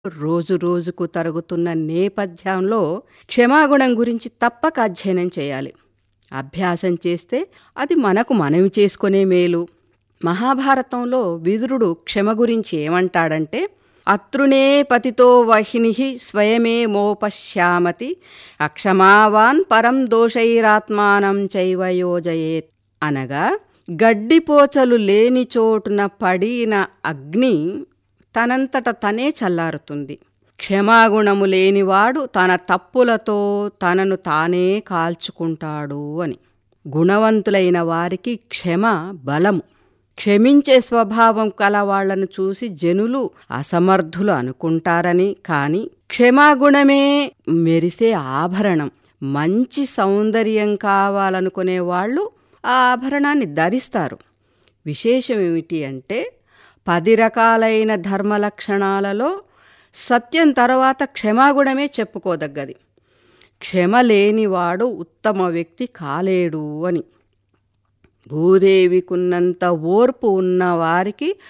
రోజు రోజుకు తరుగుతున్న నేపథ్యంలో క్షమాగుణం గురించి తప్పక అధ్యయనం చేయాలి అభ్యాసం చేస్తే అది మనకు మనవి చేసుకునే మేలు మహాభారతంలో విదురుడు క్షమ గురించి ఏమంటాడంటే అతృణే పతితో వహిని స్వయమే మోపశ్యామతి అక్షమావాన్ పరం దోషైరాత్మానం చైవ యోజయేత్ అనగా గడ్డిపోచలు లేని చోటున పడిన అగ్ని తనంతట తనే చల్లారుతుంది క్షమాగుణము లేనివాడు తన తప్పులతో తనను తానే కాల్చుకుంటాడు అని గుణవంతులైన వారికి క్షమ బలము క్షమించే స్వభావం కలవాళ్లను చూసి జనులు అసమర్థులు అనుకుంటారని కాని క్షమాగుణమే మెరిసే ఆభరణం మంచి సౌందర్యం కావాలనుకునే వాళ్ళు ఆ ఆభరణాన్ని ధరిస్తారు విశేషం ఏమిటి అంటే పది రకాలైన ధర్మ లక్షణాలలో సత్యం తర్వాత క్షమాగుణమే చెప్పుకోదగ్గది క్షమ లేనివాడు ఉత్తమ వ్యక్తి కాలేడు అని భూదేవికున్నంత ఓర్పు ఉన్నవారికి